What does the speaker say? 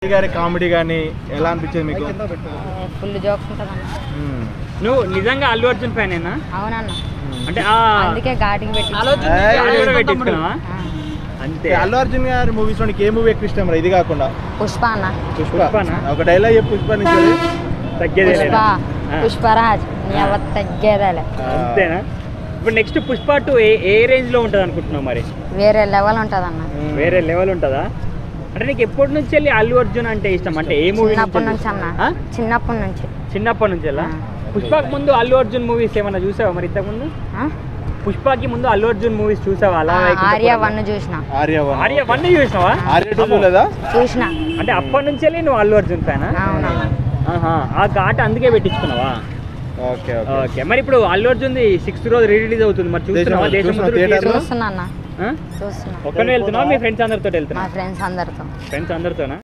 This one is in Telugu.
గారి కామెడీ కానీ ఎలా అనిపించింది మీకు ఫుల్ జోక్స్ ఉంటుందన్న మ్మ్. నువ్వు నిజంగా అల్లు అర్జున్ ఫ్యానేనా అవునన్న అంటే ఆ అందుకే ఘాటికి పెట్టి ఏయ్, అది కూడా పెట్టించుకున్నావా అంతే అల్లు అర్జున్ గారి మూవీస్ లోనికి ఏ మూవీ ఎక్కువ ఇష్టం రా ఇది కాకుండా పుష్ప అన్న పుష్ప పుష్పనా? ఒక డైలాగ్ చెప్పు పుష్ప నుంచి తగ్గేదే పుష్ప లేదా? ఆ. పుష్పరాజ్ నీ అవ్వ తగ్గేదేలే అంతేనా ఇప్పుడు నెక్స్ట్ పుష్ప టూ ఏ ఏ రేంజ్ లో ఉంటుంది అనుకుంటున్నావు మరి వేరే లెవెల్ ఉంటుందన్న వేరే లెవెల్ ఉంటుందా అంటే నీకు ఎప్పటి నుంచి వెళ్ళి అల్లు అర్జున్ అంటే ఇష్టం అంటే ఏ మూవీ చిన్నప్పటి నుంచి అన్న ఆ? చిన్నప్పటి నుంచి చిన్నప్పటి నుంచి వెళ్ళా ఆ. పుష్పకి ముందు అల్లు అర్జున్ మూవీస్ ఏమన్నా చూసావా మరి ఇంతకు ముందు ఆ? పుష్పకి ముందు అల్లు అర్జున్ మూవీస్ చూసావా అలా ఆ, ఆర్య వన్ చూసిన ఆర్య వన్. ఆర్య వన్ చూసినావా ఆర్య టూ చూడలేదా చూసిన అంటే అప్పటి నుంచి వెళ్ళి నువ్వు అల్లు అర్జున్ ఫ్యానా అవునన్న ఆహా ఆ ఘాట్ అందుకే పెట్టించుకున్నావా ఓకే ఓకే ఓకే మరి ఇప్పుడు అల్లు అర్జున్ సిక్స్త్ రోజు రీ రిలీజ్ అవుతుంది మరి చూస్తున్నావా దేశం- దేశం చూస్తున్నా, theatre లో? చూస్తున్నా అన్న చూస్తున్నా ఒక్కనే వెళ్తున్నావా మీ ఫ్రెండ్స్ అందరితో మా వెళ్తున్నా ఫ్రెండ్స్ అందరితో ఫ్రెండ్స్ అందరితోనా